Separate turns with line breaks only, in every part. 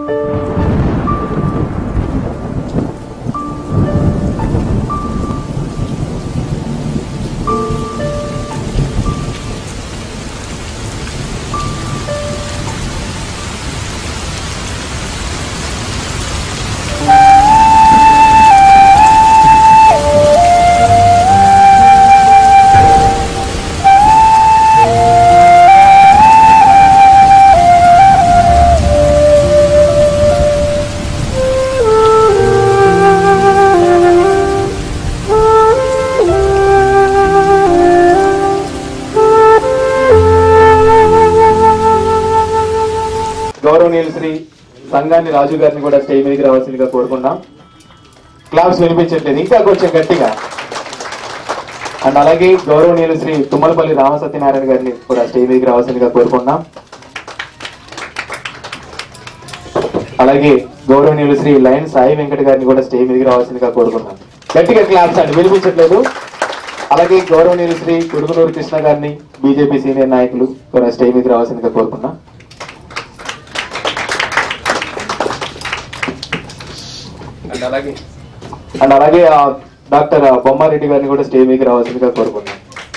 గౌరవనీయులు శ్రీ సంఘాన్ని రాజు గారిని కూడా స్టేజ్ మీదకి రావాల్సిందిగా కోరుకున్నాం క్లాప్స్ వినిపించట్లేదు ఇంకా కొంచెం గట్టిగా అండ్ అలాగే గౌరవనీయులు శ్రీ తుమ్మలపల్లి రామసత్యనారాయణ గారిని కూడా స్టేజ్ మీదకి రావాల్సిందిగా కోరుకున్నాం అలాగే గౌరవనీయులు శ్రీ లయన్ సాయి వెంకట గారిని కూడా స్టేజ్ మీదకి రావాల్సిందిగా కోరుకున్నాం గట్టిగా క్లాప్స్ అండి వినిపించట్లేదు అలాగే గౌరవనీయులు శ్రీ కుడుగునూరు కృష్ణ గారిని బీజేపీ సీనియర్ నాయకులు కూడా స్టేజ్ మీదకి రావాల్సిందిగా కోరుకున్నాం అండ్ అలాగే అండ్ అలాగే ఆ డాక్టర్ బొమ్మారెడ్డి గారిని కూడా స్టేజ్ మీదకి రావాల్సిందిగా కోరుకున్నాం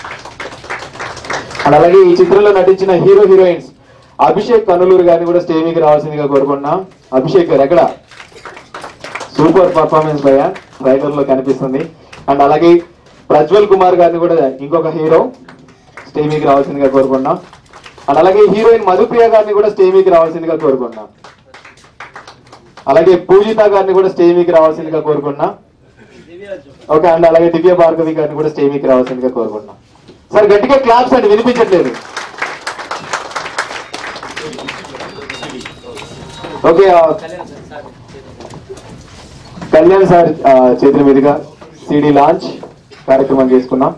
అండ్ అలాగే ఈ చిత్రంలో నటించిన హీరో హీరోయిన్స్ అభిషేక్ కనులూరు గారిని కూడా స్టేజ్ మీదకి రావాల్సిందిగా కోరుకున్నాం అభిషేక్ గారు ఎక్కడ సూపర్ పర్ఫార్మెన్స్ భయ ట్రైలర్ లో కనిపిస్తుంది అండ్ అలాగే ప్రజ్వల్ కుమార్ గారిని కూడా ఇంకొక హీరో స్టేజ్ మీదకి రావాల్సిందిగా కోరుకున్నాం అండ్ అలాగే హీరోయిన్ మధుప్రియ గారిని కూడా స్టేజ్ మీదకి రావాల్సిందిగా కోరుకున్నాం అలాగే పూజిత గారిని కూడా స్టేజ్ మీదకి రావాల్సిందిగా కోరుకున్నా ఓకే అండ్ అలాగే దివ్య భార్గవి గారిని కూడా స్టేజ్ మీదకి రావాల్సిందిగా కోరుకున్నా సార్ గట్టిగా క్లాప్స్ అండి వినిపించట్లేదు ఓకే ఆ, కళ్యాణ్ సార్ ఆ, చేతుల మీదుగా సిడి లాంచ్ కార్యక్రమం చేసుకున్నాం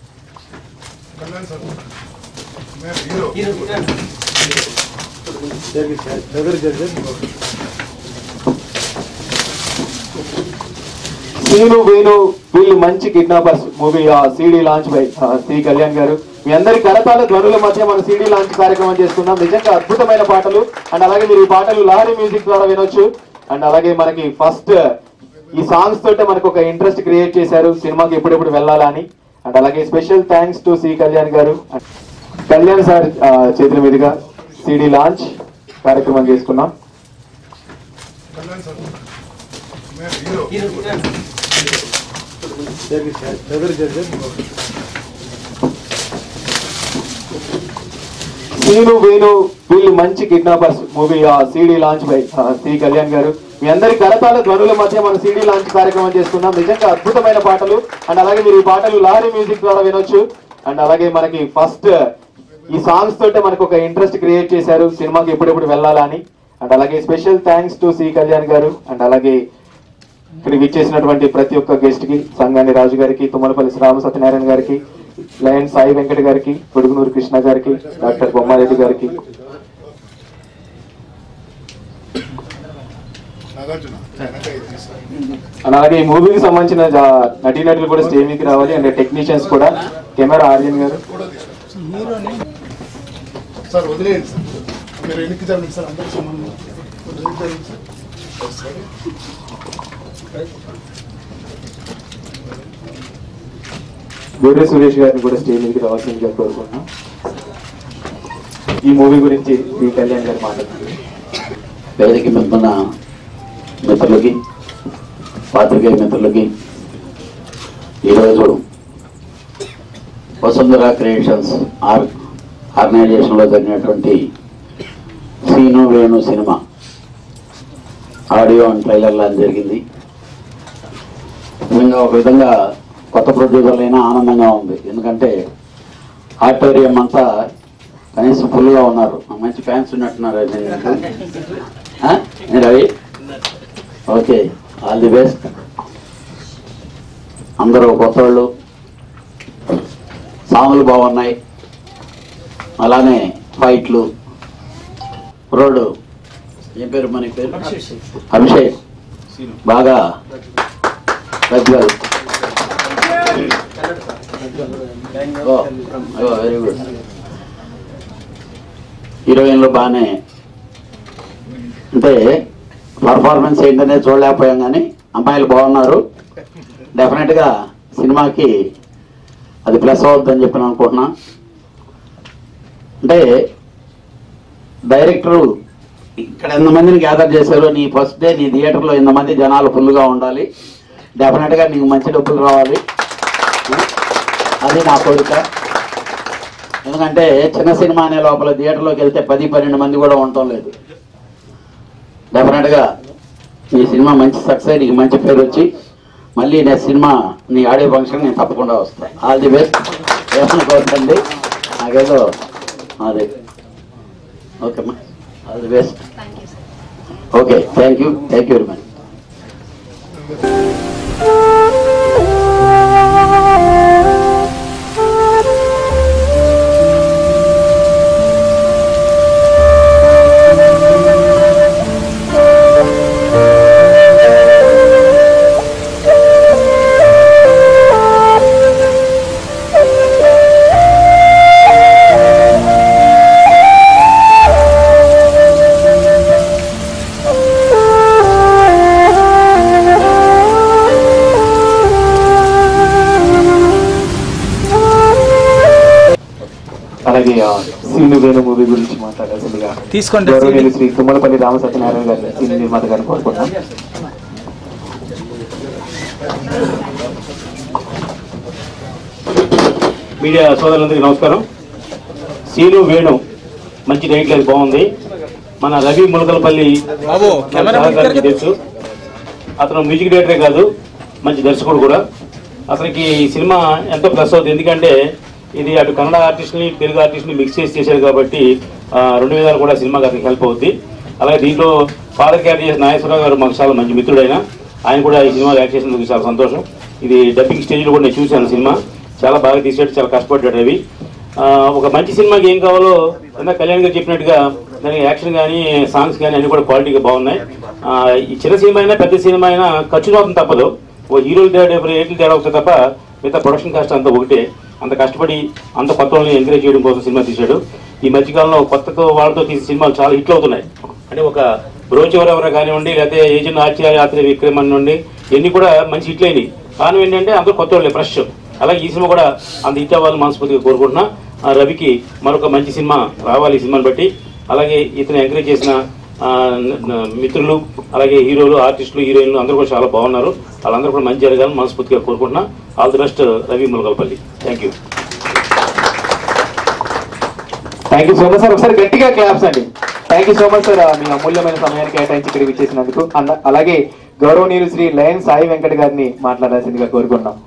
సీను వేణు వీళ్ళు మంచి kidnappers movie CD launch by C Kalyan garu మీ అందరి కరతాల ధ్వనుల మధ్య మన సిడి లాంచ్ కార్యక్రమం చేసుకున్నాం నిజంగా అద్భుతమైన పాటలు అండ్ అలాగే మీరు ఈ పాటలు లహరి మ్యూజిక్ ద్వారా వినొచ్చు అండ్ అలాగే మనకి ఫస్ట్ ఈ సాంగ్స్ తోటే మనకు ఒక ఇంట్రెస్ట్ క్రియేట్ చేశారు సినిమాకి ఎప్పుడెప్పుడు వెళ్ళాలని అండ్ అలాగే special thanks to C Kalyan garu Kalyan sir ఆ, చేతుల మీదుగా సిడి లాంచ్ కార్యక్రమం చేసుకున్నాం సీను వేణు వీళ్ళు మంచి kidnappers movie CD launch by C Kalyan garu మీ అందరి కరతాల ధ్వనుల మధ్య మన సిడి లాంచ్ కార్యక్రమం చేసుకున్నాం నిజంగా అద్భుతమైన పాటలు అండ్ అలాగే మీరు ఈ పాటలు లహరి మ్యూజిక్ ద్వారా వినొచ్చు అండ్ అలాగే మనకి ఫస్ట్ ఈ సాంగ్స్ తోటే మనకు ఒక ఇంట్రెస్ట్ క్రియేట్ చేశారు సినిమాకి ఎప్పుడెప్పుడు వెళ్ళాలని అండ్ అలాగే special thanks to C Kalyan garu and అలాగే ఇక్కడికి ఇచ్చేసినటువంటి ప్రతి ఒక్క గెస్ట్ కి సంగాని రాజు గారికి తుమ్మలపల్లి శ్రామ సత్యనారాయణ గారికి లయన్ సాయి వెంకట గారికి కొడుగునూరు కృష్ణ గారికి డాక్టర్ బొమ్మారెడ్డి గారికి
నాగార్జున వెనక ఇది తీసుకో.
అండ్ అలాగే ఈ మూవీకి సంబంధించిన జా- నటీనటులు కూడా స్టేజ్ మీదకి రావాలి అండ్ టెక్నీషియన్స్ కూడా కెమెరా ఆర్యన్ గారు
కూడా తీసుకో. సార్ వదిలేయండి సార్ మీరు ఎన్నిక జరగండి సార్ అందరికి సంబంధం ఎన్నిక జరగండి సార్ ఒకసారి.
గోరే సురేష్ గారిని కూడా స్టేజ్ మీదకి రావాల్సిందిగా కోరుకుంటున్నాం ఈ మూవీ గురించి శ్రీ కళ్యాణ్ గారు మాట్లాడుతున్నారు
వేదిక మీద ఉన్న మిత్రులకి పాత్రికేయ మిత్రులకి ఈరోజు వసుంధర క్రియేషన్స్ ఆర్ ఆర్గనైజేషన్లో జరిగినటువంటి Seenu Venu cinema audio and trailer launch జరిగింది నిజంగా ఒక విధంగా కొత్త ప్రొడ్యూసర్లైనా ఆనందంగా ఉంది ఎందుకంటే ఆడిటోరియం అంతా కనీసం ఫుల్గా ఉన్నారు మంచి ఫ్యాన్స్ ఉన్నట్టున్నారు దీనికి. ఆ? ఏ Ravi okay all the best అందరూ కొత్త వాళ్ళు సాంగులు బాగున్నాయి అలానే ఫైట్లు రోడ్డు ఏం పేరు మన పేరు అభిషేక్ బాగా ప్రజ్వల్ వెరీ గుడ్ హీరోయిన్లు బాగానే అంటే పర్ఫార్మెన్స్ ఏంటనేది చూడలేకపోయాం కానీ అమ్మాయిలు బాగున్నారు డెఫినెట్గా సినిమాకి అది ప్లస్ అవుద్దని చెప్పి నేను అనుకుంటున్నా అంటే డైరెక్టరు ఇక్కడ ఎంతమందిని గ్యాదర్ చేశారో నీ ఫస్ట్ డే నీ థియేటర్లో ఎంతమంది జనాలు ఫుల్గా ఉండాలి డెఫినెట్గా నీకు మంచి డబ్బులు రావాలి అది నా కోరిక ఎందుకంటే చిన్న సినిమా అనే లోపల థియేటర్లోకి వెళ్తే పది పన్నెండు మంది కూడా ఉండటం లేదు డెఫినెట్గా నీ సినిమా మంచి సక్సెస్ నీకు మంచి పేరు వచ్చి మళ్ళీ నేను సినిమా నీ ఆడియో ఫంక్షన్ నేను తప్పకుండా వస్తాను ఆల్ ది బెస్ట్ ఏమనుకోవద్దండి నాకేదో అదే ఓకేమ్మా all the best okay thank you thank you very much
అలాగే ఆ, సీను వేణు మూవీ గురించి మాట్లాడాల్సిందిగా
తీసుకోండి,
గౌరవనీయులు
సీని.
శ్రీ తుమ్మలపల్లి రామ సత్యనారాయణ గారిని సీని నిర్మాత గారిని కోరుకుంటున్నాం
మీడియా సోదరులందరికీ నమస్కారం సీను వేణు మంచి టైటిల్ అది బాగుంది మన రవి ములకలపల్లి
బాబు
నాకు
కెమెరా
చాలా
ముందుకు
కాలం తెలుసు అతను మ్యూజిక్ డైరెక్టరే కాదు మంచి దర్శకుడు కూడా అతనికి ఈ సినిమా ఎంతో ప్లస్ అవుతుంది ఎందుకంటే ఇది అటు కన్నడ ఆర్టిస్ట్ని తెలుగు ఆర్టిస్ట్ని మిక్స్ చేసి చేశారు కాబట్టి ఆ, రెండు విధాలు కూడా సినిమాకి అతనికి హెల్ప్ అవుద్ది అలాగే దీంట్లో ఫాదర్ క్యారీ చేసిన నాగేశ్వరరావు గారు మాకు చాలా మంచి మిత్రుడైన ఆయన కూడా ఈ సినిమా యాక్ట్ చేసినందుకు చాలా సంతోషం ఇది డబ్బింగ్ స్టేజ్లో కూడా నేను చూశాను సినిమా చాలా బాగా తీసాడు చాలా కష్టపడ్డాడు రవి ఆ, ఒక మంచి సినిమాకి ఏం కావాలో ఇందా కళ్యాణ్ గారు చెప్పినట్టుగా దానికి యాక్షన్ కానీ సాంగ్స్ కానీ అన్ని కూడా క్వాలిటీగా బాగున్నాయి ఆ, ఈ చిన్న సినిమా అయినా పెద్ద సినిమా అయినా ఖర్చు మాత్రం తప్పదు ఓ హీరోలు తేడా రేట్లు తేడా అవుతుంది తప్ప మిగతా ప్రొడక్షన్ కాస్ట్ అంతా ఒకటే అంత కష్టపడి అంత కొత్త వాళ్ళని ఎంకరేజ్ చేయడం కోసం సినిమా తీశాడు ఈ మధ్యకాలంలో కొత్తతో వాళ్ళతో తీసే సినిమాలు చాలా హిట్లు అవుతున్నాయి అంటే ఒక బ్రోచ్ ఎవరెవరో కానివ్వండి లేకపోతే ఏజెంట్ ఆచార్య ఆత్రేయ విక్రమన్ నుండి ఇవన్నీ కూడా మంచి హిట్లు అయినాయి కారణం ఏంటంటే అందరూ కొత్త వాళ్ళే ఫ్రెష్ అలాగే ఈ సినిమా కూడా అంత హిట్ అవ్వాలని మనస్ఫూర్తిగా కోరుకుంటున్నా ఆ రవికి మరొక మంచి సినిమా రావాలి ఈ సినిమాని బట్టి అలాగే ఇతను ఎంకరేజ్ చేసిన ఆ, న- న- మిత్రులు అలాగే హీరోలు ఆర్టిస్టులు హీరోయిన్లు అందరూ కూడా చాలా బాగున్నారు వాళ్ళందరూ కూడా మంచి జరగాలని మనస్ఫూర్తిగా కోరుకుంటున్నా all the best Ravi Mulagalpalli thank you
thank you so much sir ఒకసారి గట్టిగా క్లాప్స్ అండి thank you so much sir మీ అమూల్యమైన సమయాన్ని కేటాయించి ఇక్కడికి ఇచ్చేసినందుకు అన్న- అలాగే గౌరవనీయులు శ్రీ లయన్ సాయి వెంకట్ గారిని మాట్లాడాల్సిందిగా కోరుకున్నాం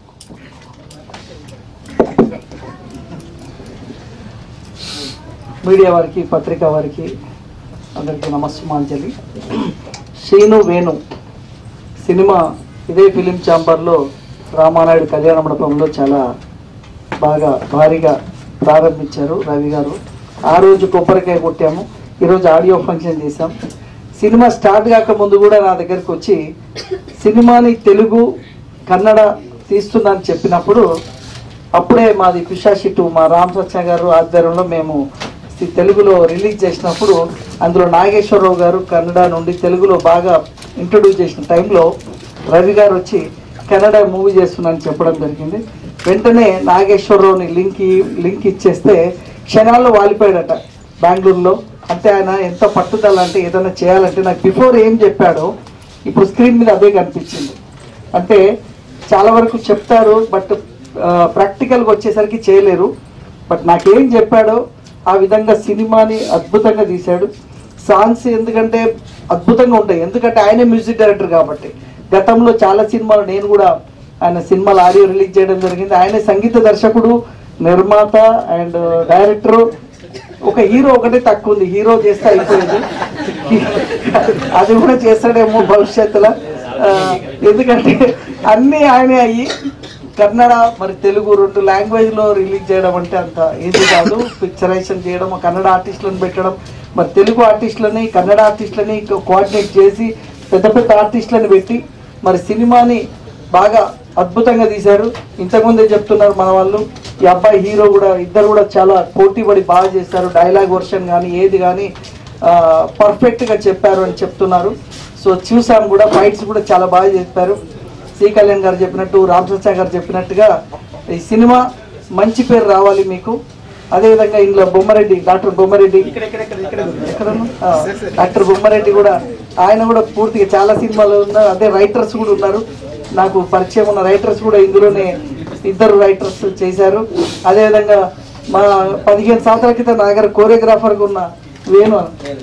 మీడియా వారికి పత్రికా వారికి అందరికీ నమస్మాంజలి శ్రీను వేణు సినిమా ఇదే ఫిలిం ఛాంబర్లో రామానాయుడు కళ్యాణ మండపంలో చాలా బాగా భారీగా ప్రారంభించారు రవి గారు ఆ రోజు కొబ్బరికాయ కొట్టాము ఈరోజు ఆడియో ఫంక్షన్ చేశాం సినిమా స్టార్ట్ కాక ముందు కూడా నా దగ్గరికి వచ్చి సినిమాని తెలుగు కన్నడ తీస్తున్నా అని చెప్పినప్పుడు అప్పుడే మాది పిశాషి టూ మా రామ్ సత్య గారు ఆధ్వర్యంలో మేము సి- తెలుగులో రిలీజ్ చేసినప్పుడు అందులో నాగేశ్వరరావు గారు కన్నడ నుండి తెలుగులో బాగా ఇంట్రొడ్యూస్ చేసిన టైంలో రవి గారు వచ్చి కన్నడ మూవీ చేస్తున్నానని చెప్పడం జరిగింది వెంటనే నాగేశ్వరరావుని లింక్ ఇ- లింక్ ఇచ్చేస్తే క్షణాల్లో వాలిపోయాడట బెంగళూరులో అంటే ఆయన ఎంత పట్టుదల అంటే ఏదైనా చేయాలంటే నాకు బిఫోర్ ఏం చెప్పాడో ఇప్పుడు స్క్రీన్ మీద అదే కనిపించింది అంటే చాలా వరకు చెప్తారు బట్ ప్రాక్టికల్గా వచ్చేసరికి చేయలేరు బట్ నాకేం చెప్పాడో ఆ విధంగా సినిమాని అద్భుతంగా తీశాడు సాంగ్స్ ఎందుకంటే అద్భుతంగా ఉంటాయి ఎందుకంటే ఆయనే మ్యూజిక్ డైరెక్టర్ కాబట్టి గతంలో చాలా సినిమాలు నేను కూడా ఆయన సినిమాలు ఆడియో రిలీజ్ చేయడం జరిగింది ఆయనే సంగీత దర్శకుడు నిర్మాత అండ్ డైరెక్టర్ ఒక హీరో ఒకటే తక్కువ ఉంది హీరో చేస్తే అయిపోయింది అది కూడా చేస్తాడేమో భవిష్యత్తులో ఆ, ఎందుకంటే అన్నీ ఆయనే అయ్యి కన్నడ మరి తెలుగు రెండు లాంగ్వేజ్ లో రిలీజ్ చేయడం అంటే అంత ఈజీ కాదు పిక్చరైజేషన్ చేయడం కన్నడ ఆర్టిస్టులను పెట్టడం మరి తెలుగు ఆర్టిస్టులని కన్నడ ఆర్టిస్టులని కోఆర్డినేట్ చేసి పెద్ద పెద్ద ఆర్టిస్టులను పెట్టి మరి సినిమాని బాగా అద్భుతంగా తీశారు ఇంతకుముందే చెప్తున్నారు మన వాళ్ళు ఈ అబ్బాయి హీరో కూడా ఇద్దరు కూడా చాలా పోటీ పడి బాగా చేశారు డైలాగ్ వర్షన్ కానీ ఏది కానీ పర్ఫెక్ట్గా చెప్పారు అని చెప్తున్నారు సో చూసాం కూడా ఫైట్స్ కూడా చాలా బాగా చెప్పారు సి కళ్యాణ్ గారు చెప్పినట్టు రామకృష్ణ గారు చెప్పినట్టుగా ఈ సినిమా మంచి పేరు రావాలి మీకు అదేవిధంగా ఇందులో బొమ్మరెడ్డి డాక్టర్ బొమ్మరెడ్డి ఎక్కడున్నా? ఆ, డాక్టర్ బొమ్మరెడ్డి కూడా ఆయన కూడా పూర్తిగా చాలా సినిమాలు ఉన్నారు అదే రైటర్స్ కూడా ఉన్నారు నాకు పరిచయం ఉన్న రైటర్స్ కూడా ఇందులోనే ఇద్దరు రైటర్స్ చేశారు అదేవిధంగా మా పదిహేను సంవత్సరాల క్రితం నా దగ్గర కోరియోగ్రాఫర్గా ఉన్న వేణు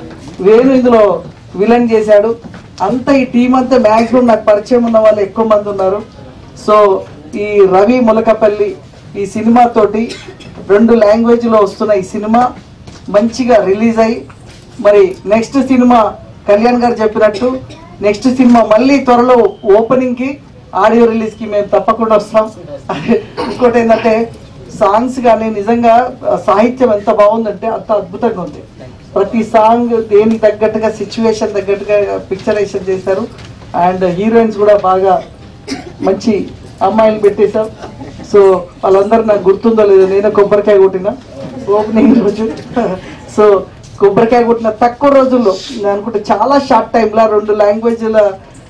వేణు ఇందులో విలన్ చేశాడు అంతా ఈ టీం అంతా మ్యాక్సిమం నాకు పరిచయం ఉన్న వాళ్ళు ఎక్కువ మంది ఉన్నారు సో ఈ రవి ములకపల్లి ఈ సినిమా తోటి రెండు లాంగ్వేజ్లో వస్తున్న ఈ సినిమా మంచిగా రిలీజ్ అయ్యి మరి నెక్స్ట్ సినిమా కళ్యాణ్ గారు చెప్పినట్టు నెక్స్ట్ సినిమా మళ్ళీ త్వరలో ఓపెనింగ్ కి ఆడియో రిలీజ్ కి మేము తప్పకుండా వస్తాం ఇంకోటి ఏంటంటే సాంగ్స్ కానీ నిజంగా ఆ, సాహిత్యం ఎంత బాగుందంటే అంత అద్భుతంగా ఉంది ప్రతి సాంగ్ దేనికి తగ్గట్టుగా సిచ్యువేషన్ తగ్గట్టుగా పిక్చరైజేషన్ చేశారు అండ్ హీరోయిన్స్ కూడా బాగా మంచి అమ్మాయిలు పెట్టేశాం సో వాళ్ళందరూ నాకు గుర్తుందో లేదో నేను కొబ్బరికాయ కొట్టిన ఓపెనింగ్ రోజు సో కొబ్బరికాయ కొట్టిన తక్కువ రోజుల్లో నేను అనుకుంటే చాలా షార్ట్ టైంలో రెండు లాంగ్వేజ్ల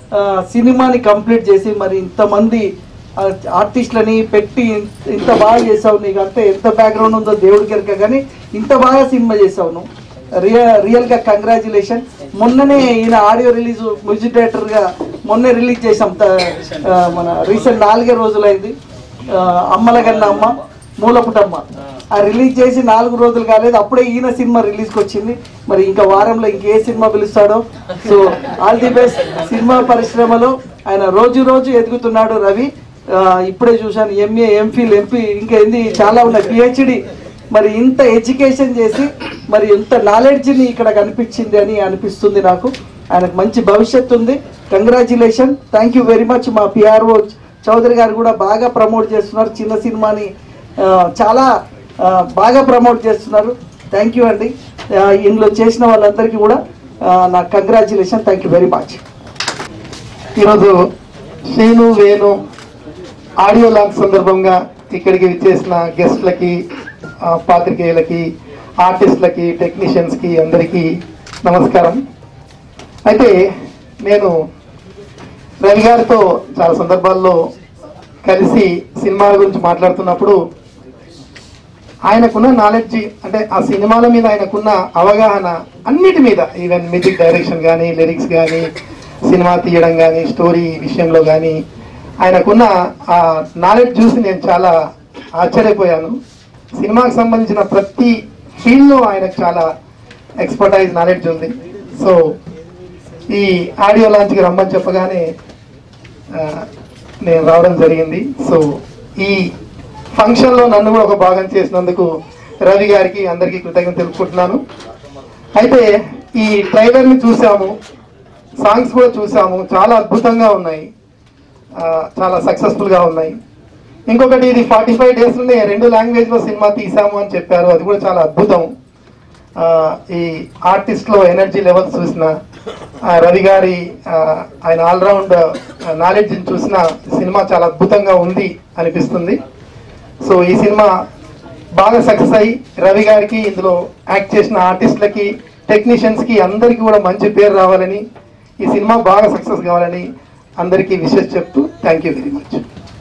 సినిమాని కంప్లీట్ చేసి మరి ఇంతమంది ఆ, ఆర్టిస్టులని పెట్టి ఇంత- ఇంత బాగా చేసావు నీకు అంటే ఎంత బ్యాక్గ్రౌండ్ ఉందో దేవుడికి ఎరక కానీ ఇంత బాగా సినిమా చేసావు నువ్వు రియల్ రియల్ గా కంగ్రాచులేషన్ మొన్ననే ఈయన ఆడియో రిలీజ్ మ్యూజిక్ డైరెక్టర్ గా మొన్నే రిలీజ్ చేసాం త- ఆ, మన రీసెంట్ నాలుగే రోజులైంది ఆ, అమ్మల కన్నా అమ్మ మూలపుటమ్మ ఆ రిలీజ్ చేసి నాలుగు రోజులు కాలేదు అప్పుడే ఈయన సినిమా రిలీజ్ కి వచ్చింది మరి ఇంకా వారంలో ఇంకే సినిమా పిలుస్తాడో so all the best cinema పరిశ్రమలో ఆయన రోజు రోజు ఎదుగుతున్నాడు రవి ఆ, ఇప్పుడే చూశాను ఎంఏ ఎంఫిల్ ఎంపీ ఇంకా ఏంది చాలా ఉన్నాయి పిహెచ్డి మరి ఇంత ఎడ్యుకేషన్ చేసి మరి ఇంత నాలెడ్జ్ని ఇక్కడ కనిపించింది అని అనిపిస్తుంది నాకు ఆయనకు మంచి భవిష్యత్తు ఉంది congratulation thank you very much మా పిఆర్ఓ చౌదరి గారు కూడా బాగా ప్రమోట్ చేస్తున్నారు చిన్న సినిమాని ఆ, చాలా ఆ, బాగా ప్రమోట్ చేస్తున్నారు థ్యాంక్ యూ అండి ఆ, ఇందులో చేసిన వాళ్ళందరికీ కూడా ఆ, నా congratulation thank you very much
ఈరోజు శ్రీను వేణు ఆడియో లాంచ్ సందర్భంగా ఇక్కడికి విచ్చేసిన గెస్ట్లకి ఆ, పాత్రికేయులకి ఆర్టిస్టులకి టెక్నీషియన్స్కి అందరికీ నమస్కారం అయితే నేను రవి గారితో చాలా సందర్భాల్లో కలిసి సినిమాల గురించి మాట్లాడుతున్నప్పుడు ఆయనకున్న నాలెడ్జ్ అంటే ఆ సినిమాల మీద ఆయనకున్న అవగాహన అన్నిటి మీద ఈవెన్ మ్యూజిక్ డైరెక్షన్ కానీ లిరిక్స్ కానీ సినిమా తీయడం కానీ స్టోరీ విషయంలో కానీ ఆయనకున్న ఆ నాలెడ్జ్ చూసి నేను చాలా ఆశ్చర్యపోయాను సినిమాకి సంబంధించిన ప్రతి ఫీల్డ్లో ఆయనకు చాలా ఎక్స్పర్టైజ్ నాలెడ్జ్ ఉంది సో ఈ ఆడియో లాంచ్కి రమ్మని చెప్పగానే ఆ, నేను రావడం జరిగింది సో ఈ ఫంక్షన్లో నన్ను కూడా ఒక భాగం చేసినందుకు రవి గారికి అందరికీ కృతజ్ఞత తెలుపుకుంటున్నాను అయితే ఈ ట్రైలర్ని చూసాము సాంగ్స్ కూడా చూసాము చాలా అద్భుతంగా ఉన్నాయి ఆ, చాలా సక్సెస్ఫుల్గా ఉన్నాయి ఇంకొకటి ఇది ఫార్టీ ఫైవ్ డేస్లోనే రెండు లాంగ్వేజ్లో సినిమా తీసాము అని చెప్పారు అది కూడా చాలా అద్భుతం ఆ, ఈ ఆర్టిస్ట్లో ఎనర్జీ లెవెల్స్ చూసిన ఆ, రవి గారి ఆ, ఆయన ఆల్రౌండ్ నాలెడ్జ్ చూసిన సినిమా చాలా అద్భుతంగా ఉంది అనిపిస్తుంది సో ఈ సినిమా బాగా సక్సెస్ అయ్యి రవి గారికి ఇందులో యాక్ట్ చేసిన ఆర్టిస్టులకి టెక్నీషియన్స్కి అందరికీ కూడా మంచి పేరు రావాలని ఈ సినిమా బాగా సక్సెస్ కావాలని అందరికీ విషెస్ చెప్తూ thank you very much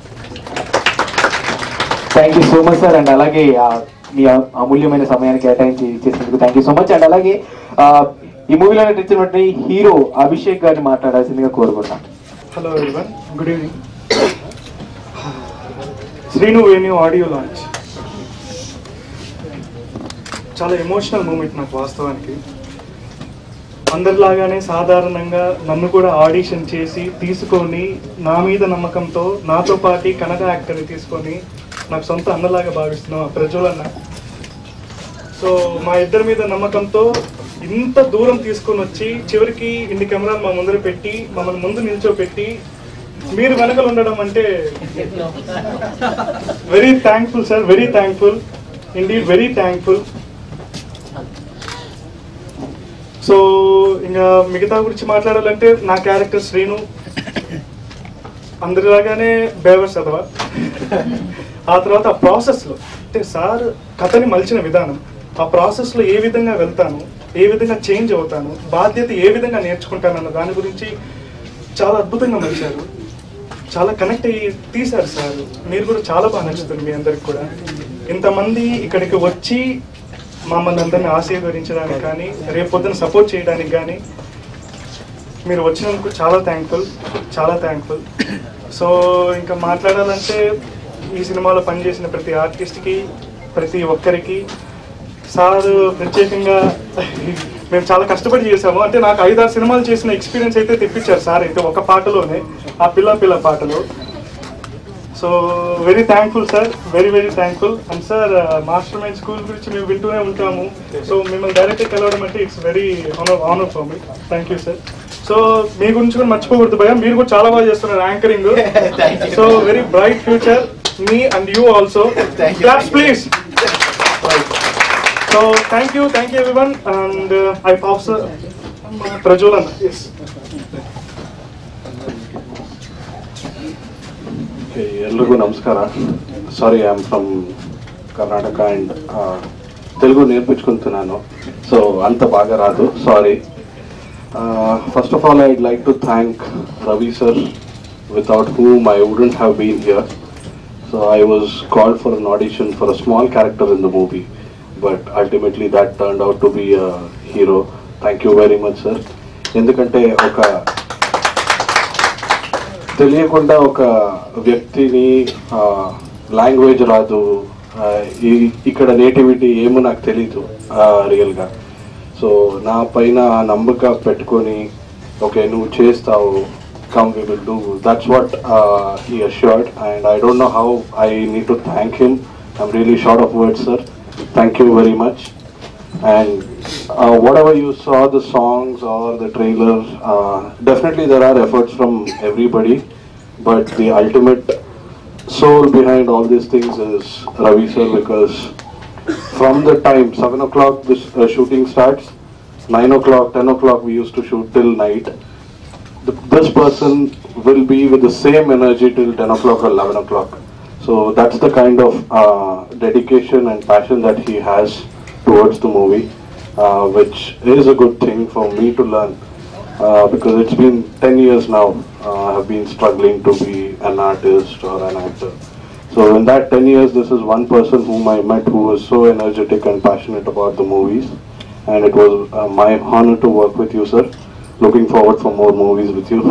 thank you so much sir and అలాగే ఆ, మీ అ- అమూల్యమైన సమయాన్ని కేటాయించి చేసినందుకు thank you so much and అలాగే ఆ, ఈ మూవీలో నటించినటువంటి హీరో అభిషేక్ గారిని మాట్లాడాల్సిందిగా కోరుకుంటాం
hello everyone good evening Srinu Venu audio launch చాలా ఎమోషనల్ మూమెంట్ నాకు వాస్తవానికి అందరిలాగానే సాధారణంగా నన్ను కూడా ఆడిషన్ చేసి తీసుకొని నా మీద నమ్మకంతో నాతో పాటు కన్నడ యాక్టర్ని తీసుకొని నాకు సొంత అన్నలాగా భావిస్తున్నాం ఆ ప్రజ్వలన్న సో మా ఇద్దరి మీద నమ్మకంతో ఇంత దూరం తీసుకొని వచ్చి చివరికి ఇన్ని కెమెరాలు మా ముందర పెట్టి మమ్మల్ని ముందు నిల్చోపెట్టి మీరు వెనకలు ఉండడం అంటే very thankful sir very thankful indeed very thankful so ఇంకా మిగతా గురించి మాట్లాడాలంటే నా క్యారెక్టర్ శ్రీను అందరిలాగానే బేవర్ చదవ ఆ తర్వాత ఆ ప్రాసెస్లో అంటే సార్ కథని మలిచిన విధానం ఆ ప్రాసెస్లో ఏ విధంగా వెళ్తాను ఏ విధంగా చేంజ్ అవుతాను బాధ్యత ఏ విధంగా నేర్చుకుంటాను అన్న దాని గురించి చాలా అద్భుతంగా మలిచారు చాలా కనెక్ట్ అయ్యి తీశారు సార్ మీరు కూడా చాలా బాగా నచ్చుతుంది మీ అందరికి కూడా ఇంతమంది ఇక్కడికి వచ్చి మమ్మల్ని అందరిని ఆశీర్వదించడానికి కానీ రేపు పొద్దున సపోర్ట్ చేయడానికి కానీ మీరు వచ్చినందుకు చాలా థ్యాంక్ఫుల్ చాలా థ్యాంక్ఫుల్ సో ఇంకా మాట్లాడాలంటే ఈ సినిమాలో పనిచేసిన ప్రతి ఆర్టిస్ట్కి ప్రతి ఒక్కరికి సార్ ప్రత్యేకంగా మేము చాలా కష్టపడి చేసాము అంటే నాకు ఐదారు సినిమాలు చేసిన ఎక్స్పీరియన్స్ అయితే తెప్పించారు సార్ అయితే ఒక పాటలోనే ఆ పిల్ల పిల్ల పాటలో so very thankful sir very very thankful and sir master mind school గురించి మేము వింటూనే ఉంటాము సో మిమ్మల్ని డైరెక్ట్గా కలవడం అంటే it's very honour honour for me thank you sir so మీ గురించి కూడా మర్చిపోకూడదు భయ మీరు కూడా చాలా బాగా చేస్తున్నారు anchoring so very bright future మీ and you also claps please so thank you thank you everyone and I పాప్స్ ప్రజ్వలన్ ఎస్
ಎಲ್ರಿಗೂ ನಮಸ್ಕಾರ sorry I am from Karnataka and Telugu నేర్పించుకుంటున్నాను సో అంత బాగా రాదు sorry first of all I'd like to thank Ravi sir without whom I wouldn't have been here so I was called for an audition for a small character in the movie but ultimately that turn out to be hero thank you very much sir ఎందుకంటే ఒక తెలియకుండా ఒక వ్యక్తిని language రాదు ఆ, ఈ- ఇక్కడ nativity ఏమో నాకు తెలీదు రియల్గా సో నా పైన ఆ నమ్మక పెట్టుకొని ఓకే నువ్వు చేస్తావు come we will do that's what he assured and I don't know how I need to thank him I'm really short of words sir thank you very much and uh, whatever you saw the songs or the trailer uh, definitely there are efforts from everybody but the ultimate soul behind all these things is ravi sir because from the time 7 o'clock this uh, shooting starts 9 o'clock 10 o'clock we used to shoot till night th- this person will be with the same energy till 10 o'clock or 11 o'clock. So that's the kind of uh, dedication and passion that he has towards the movie, uh, which is a good thing for me to learn. Uh, because it's been 10 years now, uh, I've been struggling to be an artist or an actor. So in that 10 years, this is one person whom I met who was so energetic and passionate about the movies. And it was uh, my honor to work with you, sir. Looking forward for more movies with you.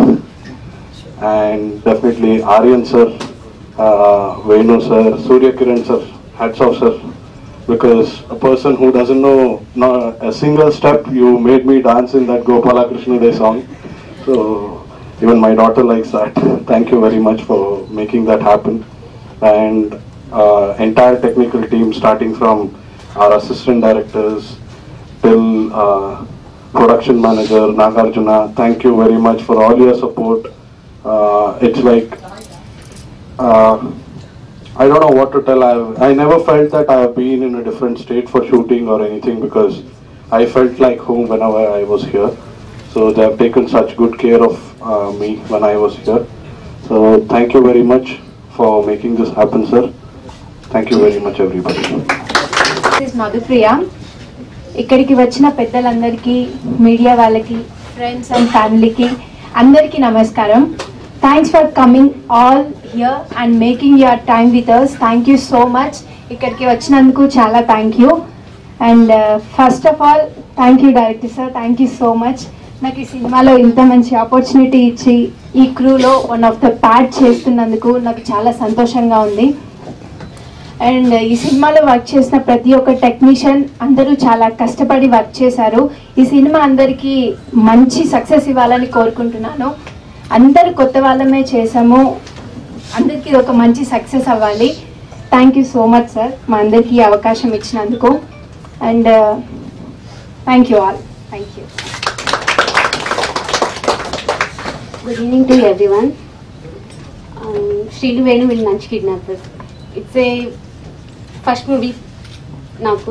And definitely Aryan sir, uh, Venu sir, Surya Kiran sir, hats off sir. Because a person who doesn't know not a single step, you made me dance in that Gopala Krishna Day song. So even my daughter likes that. Thank you very much for making that happen. And uh, entire technical team, starting from our assistant directors till uh, production manager Nagarjuna, thank you very much for all your support. Uh, it's like uh, I don't know what to tell. I I never felt that I have been in a different state for shooting or anything because I felt like home whenever I was here. So they have taken such good care of uh, me when I was here. So thank you very much for making this happen, sir. Thank you very much, everybody.
Is Madhupriya ఇక్కడికి వచ్చిన పెద్దలందరికీ media వాళ్ళకి friends and ఫ్యామిలీకి అందరికీ నమస్కారం thanks for coming all here and making your time with us thank you so much ఇక్కడికి వచ్చినందుకు చాలా thank you and first of all thank you director sir thank you so much నాకు ఈ సినిమాలో ఇంత మంచి ఆపర్చునిటీ ఇచ్చి ఈ క్రూలో వన్ ఆఫ్ ద ప్యాడ్ చేస్తున్నందుకు నాకు చాలా సంతోషంగా ఉంది అండ్ ఈ సినిమాలో వర్క్ చేసిన ప్రతి ఒక్క టెక్నీషియన్ అందరూ చాలా కష్టపడి వర్క్ చేశారు ఈ సినిమా అందరికీ మంచి సక్సెస్ ఇవ్వాలని కోరుకుంటున్నాను అందరు కొత్త వాళ్ళమే చేసాము అందరికీ ఇది ఒక మంచి సక్సెస్ అవ్వాలి thank you so much sir మా అందరికీ ఈ అవకాశం ఇచ్చినందుకు and thank you all thank you
Good evening to everyone. Um, Srilu Venu will Manch Kidnapper. It's a first movie నాకు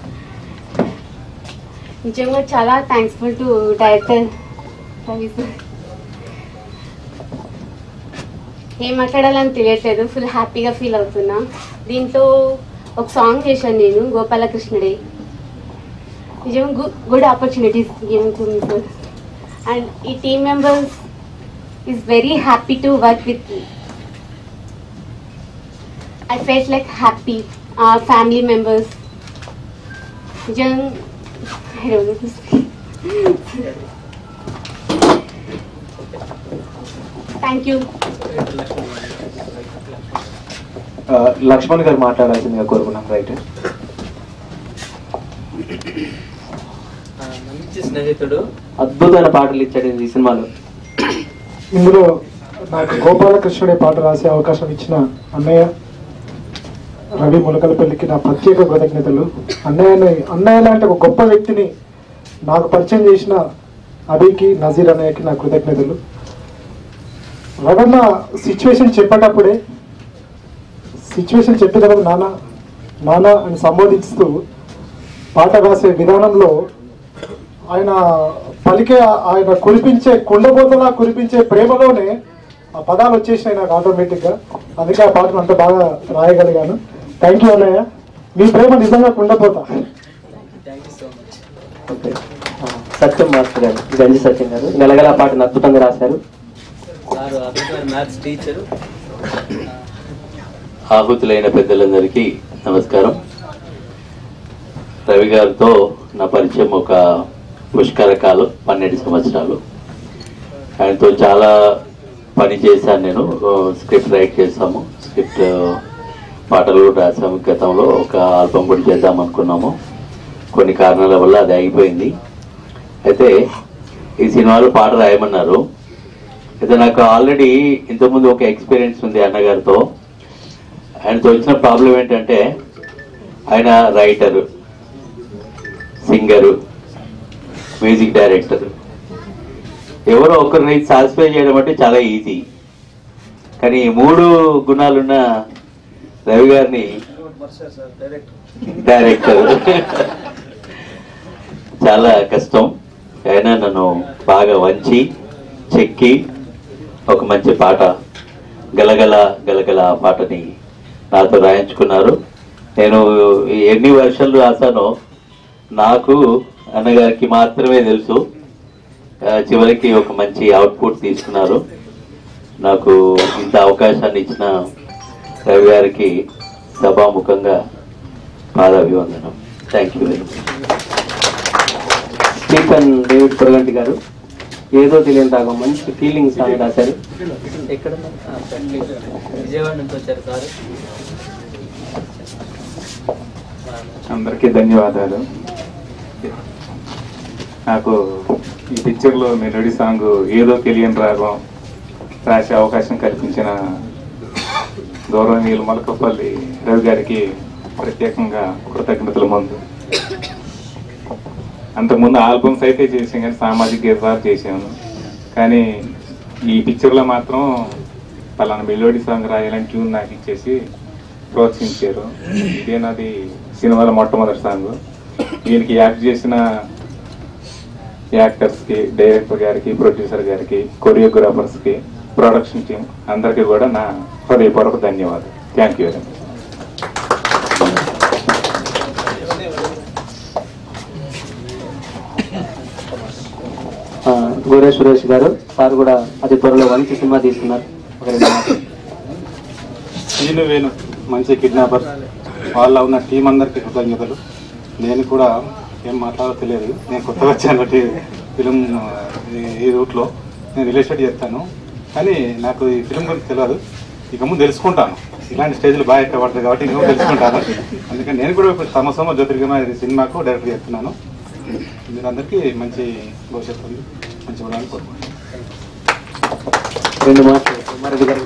నిజంగా చాలా thankful to director Ravi sir ఏం మాట్లాడాలని తెలియట్లేదు ఫుల్ హ్యాపీగా ఫీల్ అవుతున్నా దీంట్లో ఒక సాంగ్ చేశాను నేను గోపాలకృష్ణుడే నిజంగా గు- good opportunities given to me sir and ఈ team members is very happy to work with me I felt like happy family members నిజంగా I don't know to speak. Thank you.
ఆ, లక్ష్మణ్ గారు మాట్లాడాల్సిందిగా కోరుకున్నాం రైట్
మంచి స్నేహితుడు అద్భుతమైన పాటలు ఇచ్చాడు ఈ సినిమాలో
ఇందులో నాకు గోపాలకృష్ణుడే పాట రాసే అవకాశం ఇచ్చిన అన్నయ్య రవి ములకలపల్లికి నా ప్రత్యేక కృతజ్ఞతలు అన్నయ్యని అన్నయ్య లాంటి ఒక గొప్ప వ్యక్తిని నాకు పరిచయం చేసిన అభికి నజీర్ అన్నయ్యకి నా కృతజ్ఞతలు రవణ సిచ్యువేషన్ చెప్పేటప్పుడే సిచ్యువేషన్ చెప్పే తర్వాత నాన్న నాన్న అని సంబోధిస్తూ పాట రాసే విధానంలో ఆయన పలికే ఆయన కురిపించే కుండబోతలా కురిపించే ప్రేమలోనే ఆ పదాలు వచ్చేసినాయి నాకు ఆటోమేటిక్ గా అందుకే ఆ పాటను అంత బాగా రాయగలిగాను థ్యాంక్ యూ అన్నయ్య మీ ప్రేమ నిజంగా కుండపోతా
ఓకే సత్యం మాస్టర్ గారు గంజి సత్యం గారు నెలగల పాటను అద్భుతంగా రాశారు
సార్ అద్భుతమైన మ్యాథ్స్ టీచరు
ఆహుతులైన పెద్దలందరికీ నమస్కారం రవి గారితో నా పరిచయం ఒక పుష్కర కాలం పన్నెండు సంవత్సరాలు ఆయనతో చాలా పని చేశాను నేను ఓ, స్క్రిప్ట్ రైట్ చేసాము స్క్రిప్ట్ పాటలు కూడా రాసాము గతంలో ఒక ఆల్బమ్ కూడా చేద్దాం అనుకున్నాము కొన్ని కారణాల వల్ల అది అయిపోయింది అయితే ఈ సినిమాలో పాట రాయమన్నారు అయితే నాకు ఆల్రెడీ ఇంతకుముందు ఒక ఎక్స్పీరియన్స్ ఉంది అన్నగారితో ఆయనతో వచ్చిన ప్రాబ్లం ఏంటంటే ఆయన రైటరు సింగరు మ్యూజిక్ డైరెక్టర్ ఎవరో ఒకరిని సాటిస్ఫై చేయడం అంటే చాలా ఈజీ కానీ ఈ మూడు గుణాలున్న రవి గారిని డైరెక్టర్ చాలా కష్టం అయినా నన్ను బాగా వంచి చెక్కి ఒక మంచి పాట గలగల గలగల ఆ పాటని నాతో రాయించుకున్నారు నేను ఎన్ని వర్షాలు రాశానో నాకు అన్నగారికి మాత్రమే తెలుసు ఆ, చివరికి ఒక మంచి అవుట్పుట్ తీసుకున్నారు నాకు ఇంత అవకాశాన్ని ఇచ్చిన రవి గారికి సభాముఖంగా పాదాభివందనం thank you very much
Stephen David Puraganti గారు ఏదో తెలియని రాగం మంచి ఫీలింగ్ సాంగ్ రాశారు
ఎక్కడ విజయవాడ నుంచి వచ్చారు సార్
అందరికీ ధన్యవాదాలు నాకు ఈ పిక్చర్లో మెలోడీ సాంగ్ ఏదో తెలియని రాగం రాసే అవకాశం కల్పించిన గౌరవనీయులు మలకపల్లి రవి గారికి ప్రత్యేకంగా కృతజ్ఞతల ముందు అంతకుముందు ఆల్బమ్స్ అయితే చేసాం కానీ సామాజిక గీతాలు చేసాను కానీ ఈ పిక్చర్లో మాత్రం పలానా మెలోడీ సాంగ్ రాయాలని ట్యూన్ నాకు ఇచ్చేసి ప్రోత్సహించారు ఇదే నాది సినిమాలో మొట్టమొదటి సాంగ్ దీనికి యాక్ట్ చేసిన యాక్టర్స్కి డైరెక్టర్ గారికి ప్రొడ్యూసర్ గారికి కొరియోగ్రాఫర్స్కి ప్రొడక్షన్ టీం అందరికీ కూడా నా హృదయపూర్వక ధన్యవాదాలు థ్యాంక్ యూ వెరీ మచ్
ఆ, గోరే సురేష్ గారు సార్ కూడా అతి త్వరలో మంచి సినిమా తీస్తున్నారు ఒక రెండు మాటలు.
నేను వేణు మంచి కిడ్నాపర్ వాళ్ళ ఉన్న టీం అందరికీ కృతజ్ఞతలు నేను కూడా ఏం మాట్లాడో తెలియదు నేను కొత్తగా వచ్చాను ఫిలిం ఈ రూట్లో నేను రియల్ ఎస్టేట్ చేస్తాను కానీ నాకు ఈ ఫిలిం గురించి తెలియదు ఇక ముందు తెలుసుకుంటాను ఇలాంటి స్టేజ్లు బాగా ఎక్కువ పడుతుంది కాబట్టి ఇంకా ముందు తెలుసుకుంటాను అందుకని నేను కూడా ఇప్పుడు సమ సమ జ్యోతిర్గమ ఇది సినిమాకు డైరెక్ట్ చేస్తున్నాను మీరందరికీ మంచి భవిష్యత్తు ఉంది మంచి ఉండాలని కోరుకుంటున్నాను
రెండు మాటలు కుమారెడ్డి గారు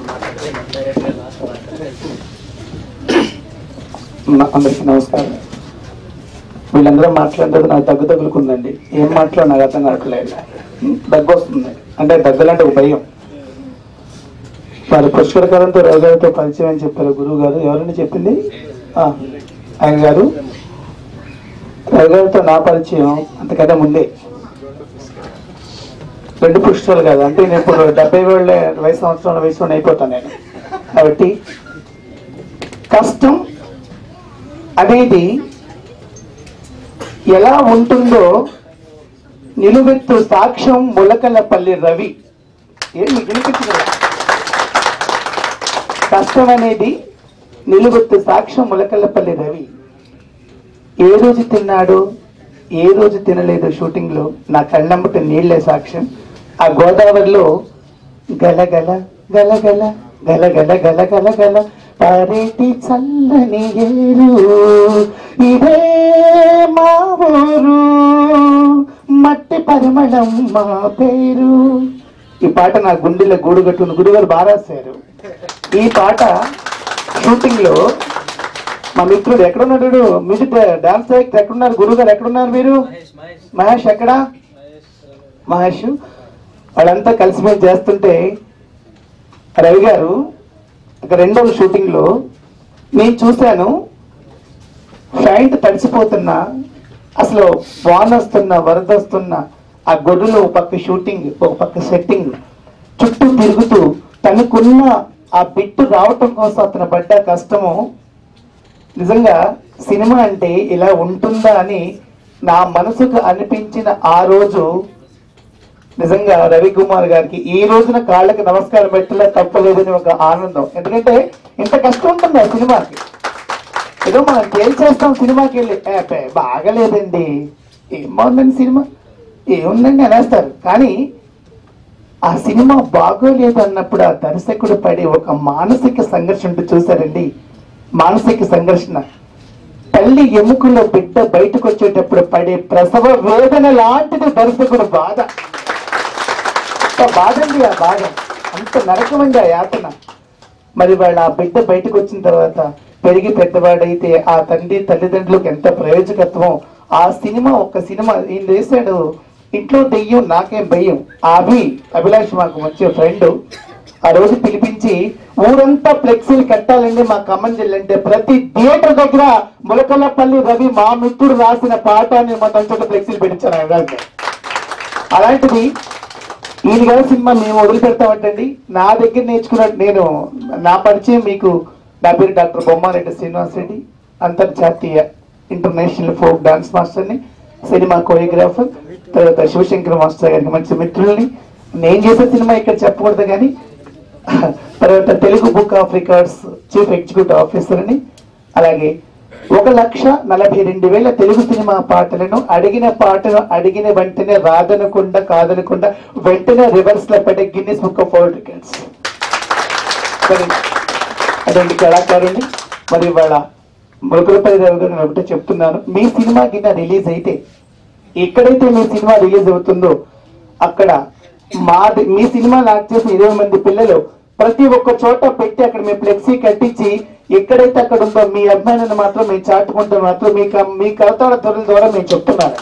న- అందరికీ నమస్కారం వీళ్ళందరూ మాట్లాడేది నాకు దగ్గు తగులుకుందండి ఏం మాట్లాడు నాకు అర్థం కావట్లేదు దగ్గు వస్తుంది అంటే దగ్గలంటే ఒక భయం మరి పుష్కరకాలంతో రవిగారితో పరిచయం అని చెప్పారు గురువు గారు ఎవరైనా చెప్పింది ఆ, ఆయన గారు రవిగారితో నా పరిచయం అంతకంటే ముందే రెండు పుష్కరాలు కాదు అంటే నేను ఇప్పుడు డెబ్బై వేల వయసు సంవత్సరాల వయసు అయిపోతాను నేను కాబట్టి కష్టం అనేది ఎలా ఉంటుందో నిలువెత్తు సాక్ష్యం ములకలపల్లి రవి ఏం మీకు వినిపించదు కష్టం అనేది నిలువెత్తు సాక్ష్యం ములకలపల్లి రవి ఏ రోజు తిన్నాడు ఏ రోజు తినలేదు షూటింగ్ లో నా కళ్ళమ్మట నీళ్లే సాక్ష్యం ఆ గోదావరిలో గలగల గలగల గలగల గలగల గల పారేటి చల్లని ఏరు ఇదే మా ఊరు మట్టి పరిమళం మా పేరు ఈ పాట నా గుండెలో గూడు కట్టుకుని గురుగారు బాగా రాశారు ఈ పాట షూటింగ్ లో మా మిత్రుడు ఎక్కడున్నాడు మ్యూజిక్ డాన్స్ డైరెక్టర్ ఎక్కడున్నారు గురువు గారు ఎక్కడున్నారు మీరు మహేష్ ఎక్కడా మహేష్ వాళ్ళంతా కలిసిమెలిసి చేస్తుంటే రవి గారు ఒక రెండవ షూటింగ్ లో నేను చూశాను ఫ్యాంట్ తడిసిపోతున్నా అసలు వాన వస్తున్నా వరద వస్తున్నా ఆ గొడ్డులో ఒక పక్క షూటింగ్ ఒక పక్క సెట్టింగ్ చుట్టూ తిరుగుతూ తనకున్న ఆ బిట్టు రావటం కోసం అతను పడ్డ కష్టము నిజంగా సినిమా అంటే ఇలా ఉంటుందా అని నా మనసుకు అనిపించిన ఆ రోజు నిజంగా రవికుమార్ గారికి ఈ రోజున కాళ్ళకి నమస్కారం పెట్టలే తప్పలేదని ఒక ఆనందం ఎందుకంటే ఇంత కష్టం ఉంటుంది ఆ సినిమాకి ఏదో మనం తేల్చేస్తాం సినిమాకి వెళ్ళి "ఏ, బే, బాగలేదండి ఏం బాగుందండి సినిమా ఏముందండి అనేస్తారు కానీ ఆ సినిమా బాగోలేదు అన్నప్పుడు ఆ దర్శకుడు పడే ఒక మానసిక సంఘర్షణ ఉంటే చూసారండి మానసిక సంఘర్షణ తల్లి ఎముకలో బిడ్డ బయటకు వచ్చేటప్పుడు పడే ప్రసవ వేదన లాంటిది దర్శకుడు బాధ అంత బాధ అండి ఆ బాధ అంత నరకమండి ఆ యాతన మరి వాళ్ళ ఆ బిడ్డ బయటకు వచ్చిన తర్వాత పెరిగి పెద్దవాడైతే ఆ తండ్రి తల్లిదండ్రులకు ఎంత ప్రయోజకత్వం ఆ సినిమా ఒక సినిమా ఈయన వేశాడు ఇంట్లో దెయ్యం నాకేం భయం ఆ అభి అభిలాష్ మాకు మంచి ఫ్రెండ్ ఆ రోజు పిలిపించి ఊరంతా ఫ్లెక్సీలు కట్టాలండి మా ఖమ్మం జిల్లా అంటే ప్రతి థియేటర్ దగ్గర ములకలపల్లి రవి మా మిత్రుడు రాసిన పాఠాన్ని మొత్తం చోట ఫ్లెక్సీలు పెట్టించారు ఆయన గారు. అలాంటిది ఈయన గారి సినిమా మేము వదిలిపెడతామంటండి నా దగ్గర నేర్చుకున్న నేను నా పరిచయం మీకు నా పేరు డాక్టర్ బొమ్మారెడ్డి శ్రీనివాస్ రెడ్డి అంతర్జాతీయ ఇంటర్నేషనల్ ఫోక్ డాన్స్ మాస్టర్ని సినిమా కోరియోగ్రాఫర్ తర్వాత శివశంకర్ మాస్టర్ గారికి మంచి మిత్రుల్ని నేను చేసే సినిమా ఇక్కడ చెప్పకూడదు కానీ తర్వాత Telugu book of records chief executive ఆఫీసర్ని అలాగే ఒక లక్ష నలభై రెండు వేల తెలుగు సినిమా పాటలను అడిగిన పాటను అడిగిన వెంటనే రాదనకుండా కాదనకుండా వెంటనే రివర్స్ లో పెట్టే Guinness book of world records మరి అటువంటి కళాకారుని మరి ఇవాళ మురుకులపల్లి రావు గారు నేను ఒకటే చెప్తున్నాను మీ సినిమా కింద రిలీజ్ అయితే ఎక్కడైతే మీ సినిమా రిలీజ్ అవుతుందో అక్కడ మా మీ సినిమా లాక్ చేసిన ఇరవై మంది పిల్లలు ప్రతి ఒక్క చోట పెట్టి అక్కడ మేము ఫ్లెక్సీ కట్టించి ఎక్కడైతే అక్కడ ఉందో మీ అభిమానాన్ని మాత్రం మేము చాటుకుంటే మాత్రం మీ క- మీ కవితల ధరల ద్వారా మేము చెప్తున్నాను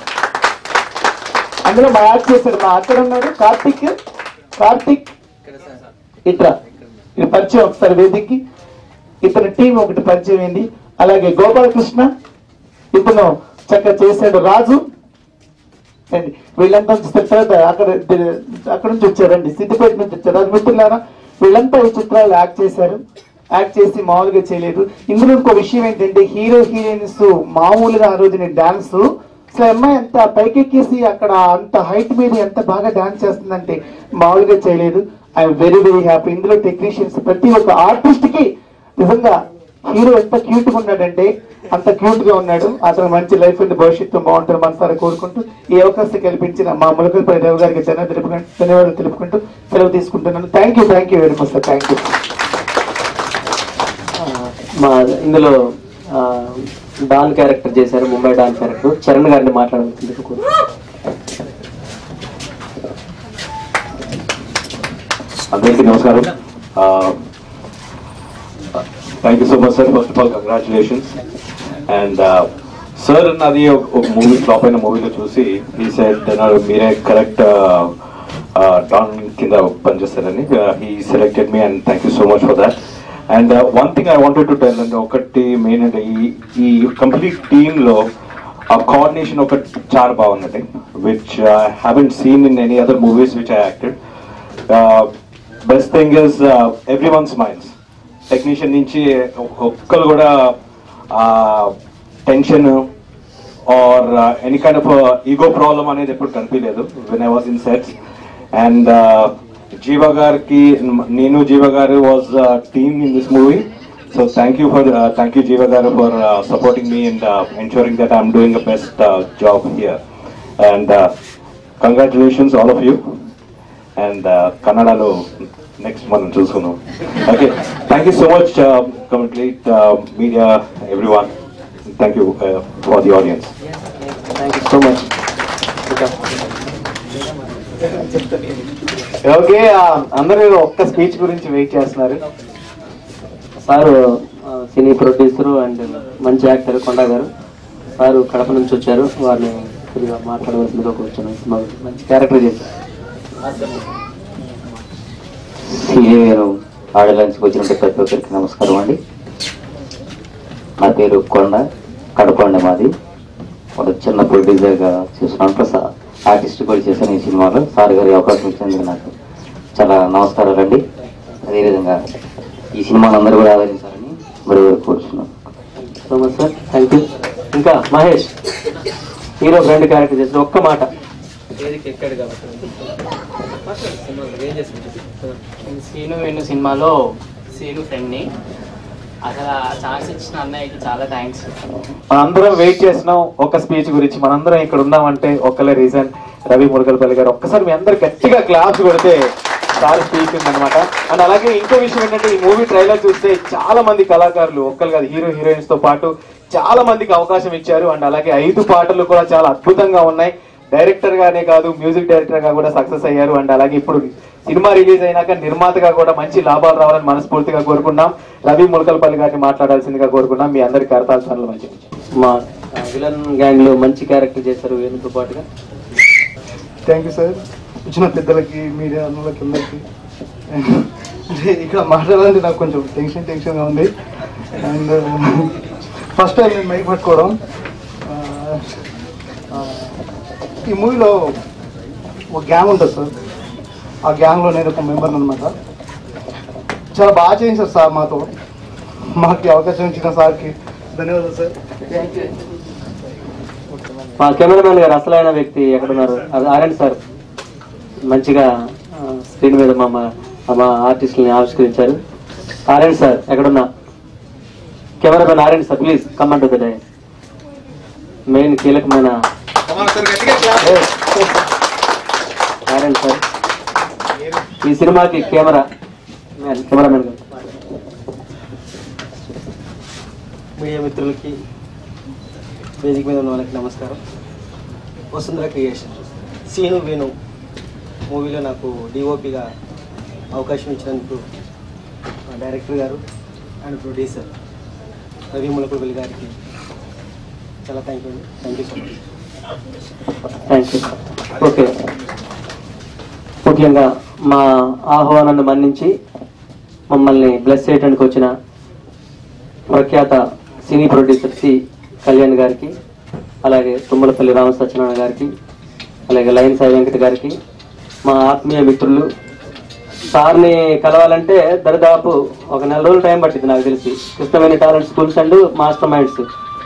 అందులో మా యాడ్ చేశాడు మా అక్కడ ఉన్నాడు కార్తిక్ కార్తిక్ ఇట్రా ఇది పరిచయం ఒకసారి వేదికకి ఇతని టీం ఒకటి పరిచయం అయింది అలాగే గోపాలకృష్ణ ఇతను చక్కగా చేశాడు రాజు అండి వీళ్ళంతా చూస్తే తర్వాత అక్కడ అక్కడ నుంచి వచ్చారండి సిద్దిపేట నుంచి వచ్చారు అది మిత్రులారా వీళ్ళంతా ఈ చిత్రాలు యాక్ట్ చేశారు యాక్ట్ చేసి మామూలుగా చేయలేదు ఇందులో ఇంకో విషయం ఏంటంటే హీరో హీరోయిన్స్ మామూలుగా ఆ రోజు డాన్స్ అసలు అమ్మాయి ఎంత పైకెక్కేసి అక్కడ అంత హైట్ మీద ఎంత బాగా డాన్స్ చేస్తుందంటే మామూలుగా చేయలేదు ఐఎమ్ వెరీ వెరీ హ్యాపీ ఇందులో టెక్నీషియన్స్ ప్రతి ఒక్క ఆర్టిస్ట్ కి నిజంగా హీరో ఎంత క్యూట్ గా ఉన్నాడంటే అంత క్యూట్ గా ఉన్నాడు అతను మంచి లైఫ్ ఉంది భవిష్యత్తు బాగుంటుంది మనసారా కోరుకుంటూ ఈ అవకాశం కల్పించిన మా ములకలపల్లి దేవ గారికి ధన్యవాదాలు తెలుపుకుంటూ ధన్యవాదాలు తెలుపుకుంటూ సెలవు తీసుకుంటున్నాను thank you thank you very much sir thank you
మా ఇందులో ఆ, డాన్ క్యారెక్టర్ చేశారు ముంబై డాన్ క్యారెక్టర్ చరణ్ గారిని మాట్లాడాల్సింది
అందరికీ నమస్కారం thank you so much sir first of all congratulations and sir నాది ఒక- ఒక మూవీ ఫ్లాప్ అయిన మూవీలో చూసి ఈ సెట్ మీరే కరెక్ట్ డాన్ కింద పనిచేస్తారని he selected me and thank you so much for that and one thing I wanted to tell అంటే ఒకటి మెయిన్ అంటే ఈ ఈ కంప్లీట్ టీంలో ఆ కోఆర్డినేషన్ ఒకటి చాలా బాగుందండి which haven't seen in any other movies which I acted best thing is everyone smiles technician నుంచి ఒక్కరు కూడా tension or any kind of ego problem అనేది ఎప్పుడు కనిపించలేదు when I was in sets and Jeeva గారికి నేను జీవ గారు was team in this movie so thank you for thank you Jeeva గారు for supporting me and ensuring that I'm doing the best uh, job here. And uh, congratulations all of you. And uh, కన్నడలో next మనం చూసుకుందాం okay thank you so much complete media everyone thank you for the audience
thank you so much
okay ఆ, అందరూ ఒక్క speech గురించి wait చేస్తున్నారు
sir ఆ, cine producer and మంచి యాక్టర్ కొండ గారు సారు కడప నుంచి వచ్చారు వారిని కొద్దిగా మాట్లాడవలసిందిగా కూర్చున్నాను సినిమా గురించి. మంచి క్యారెక్టర్ చేశారు
నేను ఆడలాంచ్కి వచ్చినట్టు ప్రతి ఒక్కరికి నమస్కారం అండి నా పేరు కొండ కడప అండి మాది ఒక చిన్న ప్రొడ్యూసర్గా చేస్తున్నాను ప్లస్ ఆర్టిస్ట్ కూడా చేశాను ఈ సినిమాలో సార్ గారి అవకాశం ఇచ్చినందుకు నాకు చాలా నమస్కారాలండి అదేవిధంగా ఈ సినిమాను అందరూ కూడా ఆదరించాలని మరి కోరుచున్నాను
so much sir thank you ఇంకా మహేష్ హీరో ఫ్రెండ్ క్యారెక్టర్ చేసిన ఒక్క మాట
వేదిక ఎక్కాడు కాబట్టి సినిమా ఏం చేసింది
సీను వేణు సినిమాలో సీను ఫ్రెండ్ని అసలు ఆ ఛాన్స్ ఇచ్చిన అన్నయ్యకి చాలా థ్యాంక్స్
మనందరం వెయిట్ చేస్తున్నాం ఒక స్పీచ్ గురించి మనందరం ఇక్కడ ఉన్నామంటే ఒక్కలే రీజన్ రవి మురుగల్పల్లి గారు ఒక్కసారి మీ అందరు గట్టిగా క్లాప్స్ కొడితే సార్ స్పీచ్ ఉందన్నమాట అండ్ అలాగే ఇంకో విషయం ఏంటంటే ఈ మూవీ ట్రైలర్ చూస్తే చాలా మంది కళాకారులు ఒక్కరు కాదు హీరో హీరోయిన్స్ తో పాటు చాలా మందికి అవకాశం ఇచ్చారు అండ్ అలాగే ఐదు పాటలు కూడా చాలా అద్భుతంగా ఉన్నాయి డైరెక్టర్ గానే కాదు మ్యూజిక్ డైరెక్టర్ గా కూడా సక్సెస్ అయ్యారు అండ్ అలాగే ఇప్పుడు సినిమా రిలీజ్ అయినాక నిర్మాతగా కూడా మంచి లాభాలు రావాలని మనస్ఫూర్తిగా కోరుకున్నాం రవి ములకల్పల్లి గారిని మాట్లాడాల్సిందిగా కోరుకున్నాం మీ అందరి కరతాల ఛానల్ మంచి
మా విలన్ గ్యాంగ్ లో మంచి క్యారెక్టర్ చేశారు వేణుతో పాటుగా
థ్యాంక్ యూ సార్ వచ్చిన పెద్దలకి మీడియా అన్నలకి అందరికి అంటే ఇక్కడ మాట్లాడాలంటే నాకు కొంచెం టెన్షన్ టెన్షన్గా ఉంది అండ్ ఫస్ట్ టైం నేను మైక్ పట్టుకోవడం ఆ, ఆ, ఈ మూవీలో ఒక గ్యాంగ్ ఉంటుంది సార్ ఆ గ్యాంగ్లో నేను ఒక మెంబర్ అనమాట చాలా బాగా చేయించారు సార్ మాతో మాకు ఈ అవకాశం ఇచ్చిన సార్కి ధన్యవాదాలు సార్ థ్యాంక్ యూ
మా కెమెరామెన్ గారు అసలైన వ్యక్తి ఎక్కడున్నారు అది ఆర్ఎండ్ సార్ మంచిగా స్క్రీన్ మీద మా మా- మా ఆర్టిస్ట్ని ఆవిష్కరించారు ఆర్ఎండ్ సార్ ఎక్కడున్నా కెమెరామెన్ ఆర్ఎండ్ sir please comment the day main కీలకమైన ఆర్ఎండ్ సార్ ఈ సినిమాకి కెమెరా కెమెరామెన్ గారు
మీడియా మిత్రులకి వేదిక మీద ఉన్న వాళ్ళకి నమస్కారం వసుంధర క్రియేషన్ సీను వేణు మూవీలో నాకు డిఓపిగా అవకాశం ఇచ్చినందుకు మా డైరెక్టర్ గారు అండ్ ప్రొడ్యూసర్ రవి ములకుబలి గారికి చాలా thank you thank you so much
thank you okay ముఖ్యంగా మా ఆహ్వానాన్ని మన్నించి మమ్మల్ని బ్లెస్ చేయడానికి వచ్చిన ప్రఖ్యాత సినీ ప్రొడ్యూసర్ సి కళ్యాణ్ గారికి అలాగే తుమ్మలపల్లి రామ సత్యనారాయణ గారికి అలాగే లయన్ సాయి వెంకట గారికి మా ఆత్మీయ మిత్రులు సార్ని కలవాలంటే దరిదాపు ఒక నెల రోజులు టైం పట్టింది నాకు తెలిసి Krishnaveni talent schools and master minds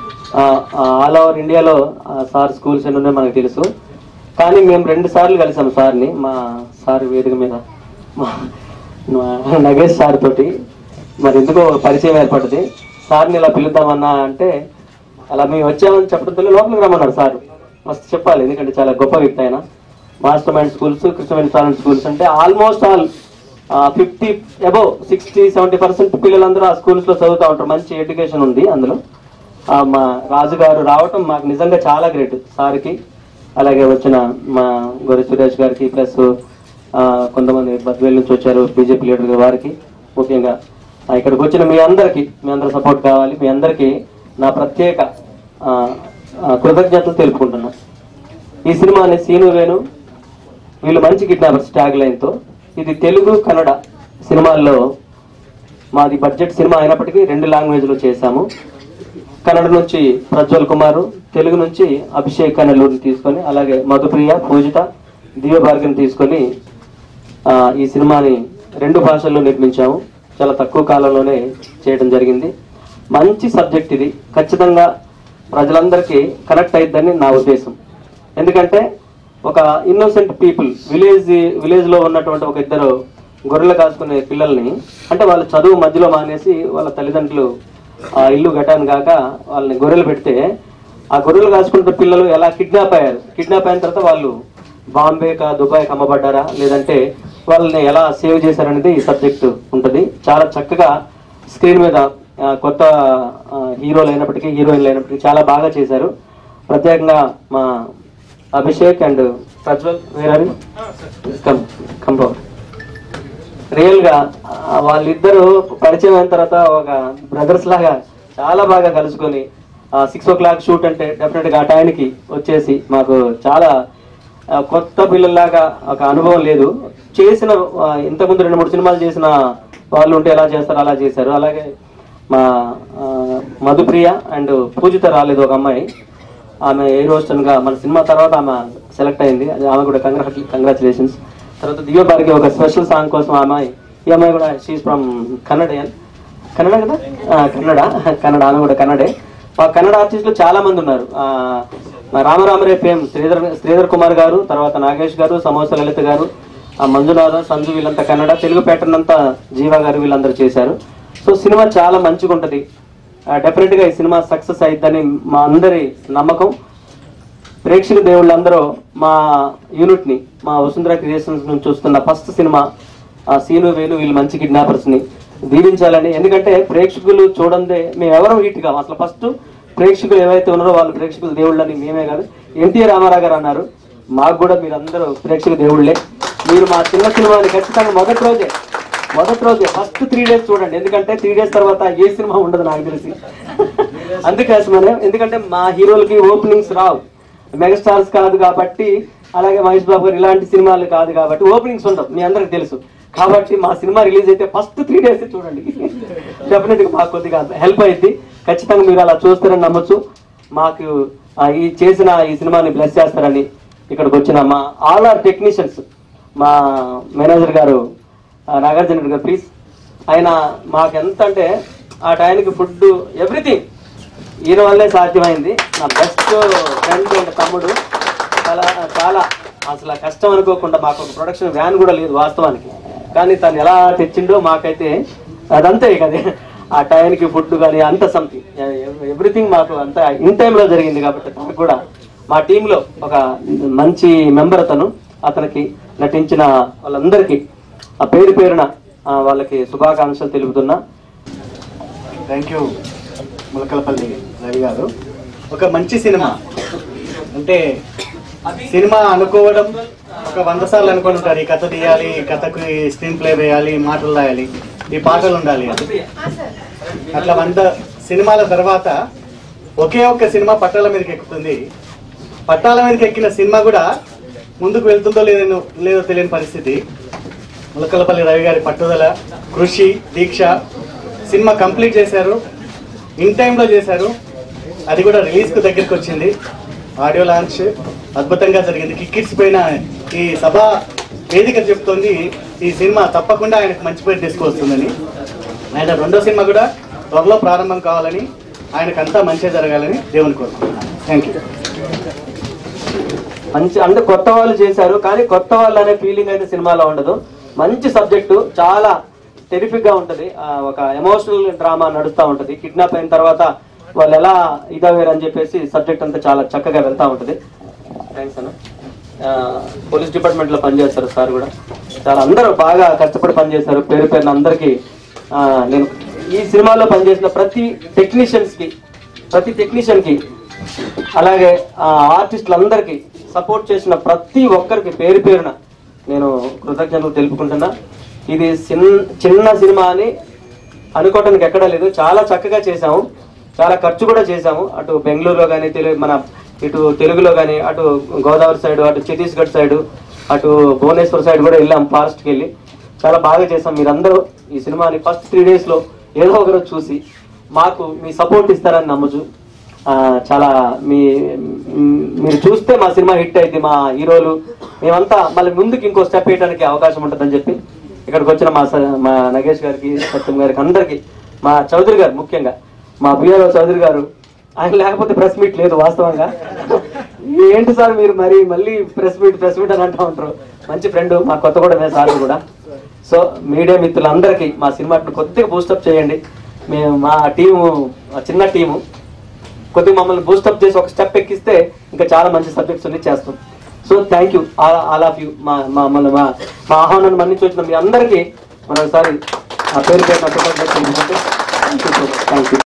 all over ఇండియాలో ఆ సార్ స్కూల్స్ ఎన్ని ఉన్నాయో మనకు తెలుసు కానీ మేము రెండు సార్లు కలిసాము సార్ని మా సార్ వేదిక మీద మా మా నగేష్ సార్ తోటి మరి ఎందుకో ఒక పరిచయం ఏర్పడింది సార్ని ఇలా పిలుద్దామన్నా అంటే అలా మేము వచ్చామని చెప్పడంతో లోపలికి రమ్మన్నారు సార్ మస్తు చెప్పాలి ఎందుకంటే చాలా గొప్ప వ్యక్తి ఆయన master mind schools Krishnaveni talent schools అంటే almost all fifty above sixty seventy percent పిల్లలందరూ ఆ స్కూల్స్ లో చదువుతూ ఉంటారు మంచి ఎడ్యుకేషన్ ఉంది అందులో ఆ, మా రాజు గారు రావటం మాకు నిజంగా చాలా గ్రేట్ సార్కి అలాగే వచ్చిన మా గొర్రె సురేష్ గారికి ప్లస్ కొంతమంది బద్వేల్ నుంచి వచ్చారు బీజేపీ లీడర్ గారు వారికి ముఖ్యంగా ఆ, ఇక్కడికి వచ్చిన మీ అందరికీ మీ అందరి సపోర్ట్ కావాలి మీ అందరికీ నా ప్రత్యేక ఆ, ఆ, కృతజ్ఞతలు తెలుపుకుంటున్నా ఈ సినిమాని సీను వేణు వీళ్ళు మంచి కిడ్నాపర్స్ ట్యాగ్ లైన్తో ఇది తెలుగు కన్నడ సినిమాల్లో మాది బడ్జెట్ సినిమా అయినప్పటికీ రెండు లాంగ్వేజ్లో చేశాము కన్నడ నుంచి ప్రజ్వల్ కుమారు తెలుగు నుంచి అభిషేక్ కన్నెలూరిని తీసుకొని అలాగే మధుప్రియ పూజిత దివ్యభార్గని తీసుకొని ఆ, ఈ సినిమాని రెండు భాషల్లో నిర్మించాము చాలా తక్కువ కాలంలోనే చేయడం జరిగింది మంచి సబ్జెక్ట్ ఇది ఖచ్చితంగా ప్రజలందరికీ కనెక్ట్ అయిద్దని నా ఉద్దేశం ఎందుకంటే ఒక ఇన్నోసెంట్ పీపుల్ విలేజ్ విలేజ్ లో ఉన్నటువంటి ఒక ఇద్దరు గొర్రెలు కాసుకునే పిల్లల్ని అంటే వాళ్ళు చదువు మధ్యలో మానేసి వాళ్ళ తల్లిదండ్రులు ఆ ఇల్లు గటాను కాక వాళ్ళని గొర్రెలు పెడితే ఆ గొర్రెలు కాసుకుంటున్న పిల్లలు ఎలా కిడ్నాప్ అయ్యారు కిడ్నాప్ అయిన తర్వాత వాళ్ళు బాంబే కా దుబాయ్ అమ్మబడ్డారా లేదంటే వాళ్ళని ఎలా సేవ్ చేశారనేది ఈ సబ్జెక్ట్ ఉంటుంది చాలా చక్కగా స్క్రీన్ మీద ఆ, కొత్త ఆ, హీరోలు అయినప్పటికీ హీరోయిన్లు అయినప్పటికీ చాలా బాగా చేశారు ప్రత్యేకంగా మా అభిషేక్ అండ్ ప్రజ్వల్ వేరే కమ్ కమ్ రియల్ గా ఆ, వాళ్ళిద్దరూ పరిచయం అయిన తర్వాత ఒక బ్రదర్స్ లాగా చాలా బాగా కలుసుకొని సిక్స్ ఓ క్లాక్ షూట్ అంటే డెఫినెట్ గా ఆ టైంకి వచ్చేసి మాకు చాలా ఆ, కొత్త పిల్లల్లాగా ఒక అనుభవం లేదు చేసిన ఆ, ఇంతకుముందు రెండు మూడు సినిమాలు చేసిన వాళ్ళు ఉంటే ఎలా చేస్తారు అలా చేశారు అలాగే మా ఆ, మధుప్రియ అండ్ పూజిత రాలేదు ఒక అమ్మాయి ఆమె ఏ గా మన సినిమా తర్వాత ఆమె సెలెక్ట్ అయింది అది ఆమె కూడా కంగ్రా కంగ్రాచులేషన్స్ తర్వాత దివ్య భార్గవి ఒక స్పెషల్ సాంగ్ కోసం ఆ అమ్మాయి ఈ అమ్మాయి కూడా షీస్ ఫ్రమ్ కన్నడియన్ కన్నడ కదా ఆ, కన్నడ కన్నడ ఆమె కూడా కన్నడే మా కన్నడ ఆర్టిస్టులు చాలా మంది ఉన్నారు ఆ, మా రామరామరే ఫేమ్ శ్రీధర్ శ్రీధర్ కుమార్ గారు తర్వాత నాగేష్ గారు సమోస లలిత గారు ఆ మంజునాథ సంజు వీళ్ళంతా కన్నడ తెలుగు ప్యాటర్న్ అంతా జీవా గారు వీళ్ళందరూ చేశారు సో సినిమా చాలా మంచిగా ఉంటుంది డెఫినెట్ గా ఈ సినిమా సక్సెస్ అయిద్దని మా అందరి నమ్మకం ప్రేక్షక దేవుళ్ళందరూ మా యూనిట్ ని మా వసుంధర క్రియేషన్స్ నుంచి చూస్తున్న ఫస్ట్ సినిమా ఆ సీను వేలు వీళ్ళు మంచి కిడ్నాపర్స్ ని దీవించాలని ఎందుకంటే ప్రేక్షకులు చూడందే మేము ఎవరం హిట్ కావు అసలు ఫస్ట్ ప్రేక్షకులు ఏవైతే ఉన్నారో వాళ్ళు ప్రేక్షకులు దేవుళ్ళని మేమే కాదు ఎన్టీఆర్ రామారావు గారు అన్నారు మాకు కూడా మీరందరూ ప్రేక్షక దేవుళ్ళే మీరు మా చిన్న సినిమాని ఖచ్చితంగా మొదటి రోజే మొదటి రోజే ఫస్ట్ త్రీ డేస్ చూడండి ఎందుకంటే త్రీ డేస్ తర్వాత ఏ సినిమా ఉండదు నాకు తెలిసి అందుకోసమనే ఎందుకంటే మా హీరోలకి ఓపెనింగ్స్ రావు మెగాస్టార్స్ కాదు కాబట్టి అలాగే మహేష్ బాబు గారు ఇలాంటి సినిమాలు కాదు కాబట్టి ఓపెనింగ్స్ ఉండవు మీ అందరికి తెలుసు కాబట్టి మా సినిమా రిలీజ్ అయితే ఫస్ట్ త్రీ డేస్ చూడండి డెఫినెట్ గా మాకు కొద్దిగా హెల్ప్ అయింది ఖచ్చితంగా మీరు అలా చూస్తారని నమ్మొచ్చు మాకు ఆ, ఈ చేసిన ఈ సినిమాని బ్లెస్ చేస్తారని ఇక్కడికి వచ్చిన మా ఆల్ ఆర్ టెక్నీషియన్స్ మా మేనేజర్ గారు ఆ, నాగార్జున రెడ్డి గారు ప్లీజ్ ఆయన మాకు ఎంత అంటే ఆ టైంకి ఫుడ్ ఎవ్రీథింగ్ ఈయన వల్లే సాధ్యమైంది నా బెస్ట్ ఫ్రెండ్ అండ్ తమ్ముడు చాలా చాలా అసలు ఆ కష్టం అనుకోకుండా మాకు ఒక ప్రొడక్షన్ వ్యాన్ కూడా లేదు వాస్తవానికి కానీ తను ఎలా తెచ్చిండో మాకైతే అదంతే ఇక అది ఆ టైంకి ఫుడ్ కానీ అంత సంథింగ్ ఎవ్రీథింగ్ మాకు అంత ఇన్ టైంలో జరిగింది కాబట్టి తనకు కూడా మా టీంలో ఒక మంచి మెంబర్ అతను అతనికి నటించిన వాళ్ళందరికీ ఆ పేరు పేరున ఆ, వాళ్ళకి శుభాకాంక్షలు తెలుపుతున్నా
థ్యాంక్ యూ ములకలపల్లి రవి గారు ఒక మంచి సినిమా అంటే సినిమా అనుకోవడం ఒక వంద సార్లు అనుకొని ఉంటారు ఈ కథ తీయాలి ఈ కథకు స్క్రీన్ ప్లే వేయాలి ఈ మాటలు రాయాలి ఈ పాటలు ఉండాలి అని. అట్లా వంద సినిమాల తర్వాత ఒకే ఒక్క సినిమా పట్టాల మీదకి ఎక్కుతుంది పట్టాల మీదకి ఎక్కిన సినిమా కూడా ముందుకు వెళ్తుందో లేదో లేదో తెలియని పరిస్థితి ములకలపల్లి రవి గారి పట్టుదల కృషి దీక్ష సినిమా కంప్లీట్ చేశారు ఇన్ టైంలో చేశారు అది కూడా రిలీజ్కు దగ్గరికి వచ్చింది ఆడియో లాంచ్ అద్భుతంగా జరిగింది కిక్కిట్స్ పైన ఈ సభ వేదిక చెప్తోంది ఈ సినిమా తప్పకుండా ఆయనకు మంచి పేరు తీసుకొస్తుందని ఆయన రెండో సినిమా కూడా త్వరలో ప్రారంభం కావాలని ఆయనకంతా మంచి జరగాలని దేవుని కోరుకుంటున్నాను థ్యాంక్ యూ
మంచి అంటే కొత్త వాళ్ళు చేశారు కానీ కొత్త వాళ్ళు అనే ఫీలింగ్ అయితే సినిమాలో ఉండదు మంచి సబ్జెక్టు చాలా టెరిఫిక్ గా ఉంటది ఆ, ఒక ఎమోషనల్ డ్రామా నడుస్తూ ఉంటది కిడ్నాప్ అయిన తర్వాత వాళ్ళు ఎలా ఇదవ్వారు అని చెప్పేసి సబ్జెక్ట్ అంతా చాలా చక్కగా వెళ్తా ఉంటది థ్యాంక్స్ అన్న ఆ, పోలీస్ డిపార్ట్మెంట్ లో పనిచేస్తారు సార్ కూడా చాలా అందరూ బాగా కష్టపడి పనిచేశారు పేరు పేరున అందరికీ ఆ, నేను ఈ సినిమాలో పనిచేసిన ప్రతి టెక్నీషియన్స్ కి ప్రతి టెక్నీషియన్ కి అలాగే ఆ ఆర్టిస్టులందరికీ సపోర్ట్ చేసిన ప్రతి ఒక్కరికి పేరు పేరున నేను కృతజ్ఞతలు తెలుపుకుంటున్నా ఇది చిన్- చిన్న సినిమా అని అనుకోవటానికి ఎక్కడా లేదు చాలా చక్కగా చేశాము చాలా ఖర్చు కూడా చేశాము అటు బెంగళూరులో కానీ తెలుగు మన ఇటు తెలుగులో కానీ అటు గోదావరి సైడ్ అటు ఛత్తీస్గఢ్ సైడ్ అటు భువనేశ్వర్ సైడ్ కూడా వెళ్ళాం ఫారెస్ట్కి వెళ్ళి చాలా బాగా చేసాం మీరందరూ ఈ సినిమాని ఫస్ట్ త్రీ డేస్లో ఏదో ఒక రోజు చూసి మాకు మీ సపోర్ట్ ఇస్తారని నమ్మచ్చు ఆ, చాలా మీ మ్, మీరు చూస్తే మా సినిమా హిట్ అయింది మా హీరోలు మేమంతా మళ్ళీ ముందుకు ఇంకో స్టెప్ వేయడానికి అవకాశం ఉంటుందని చెప్పి ఇక్కడికి వచ్చిన మా స- మా నగేష్ గారికి సత్యం గారికి అందరికి మా చౌదరి గారు ముఖ్యంగా మా బిఆర్ఓ చౌదరి గారు ఆయన లేకపోతే ప్రెస్ మీట్ లేదు వాస్తవంగా ఏంటి సార్ మీరు మరి మళ్ళీ ప్రెస్ మీట్ ప్రెస్ మీట్ అని అంటూ ఉంటారు మంచి ఫ్రెండ్ మా కొత్తగూడెమే సార్ కూడా సో మీడియా మిత్రులందరికీ మా సినిమాని కొద్దిగా బూస్టప్ చేయండి మేము మా టీము మా చిన్న టీము కొద్దిగా మమ్మల్ని బూస్టప్ చేసి ఒక స్టెప్ ఎక్కిస్తే ఇంకా చాలా మంచి సబ్జెక్ట్స్ అన్ని చేస్తాం so thank you all of you మా మా మన మా మా ఆహ్వానాన్ని మన్నించి వచ్చిన మీ అందరికీ మరొకసారి ఆ పేరు పేరు థ్యాంక్ యూ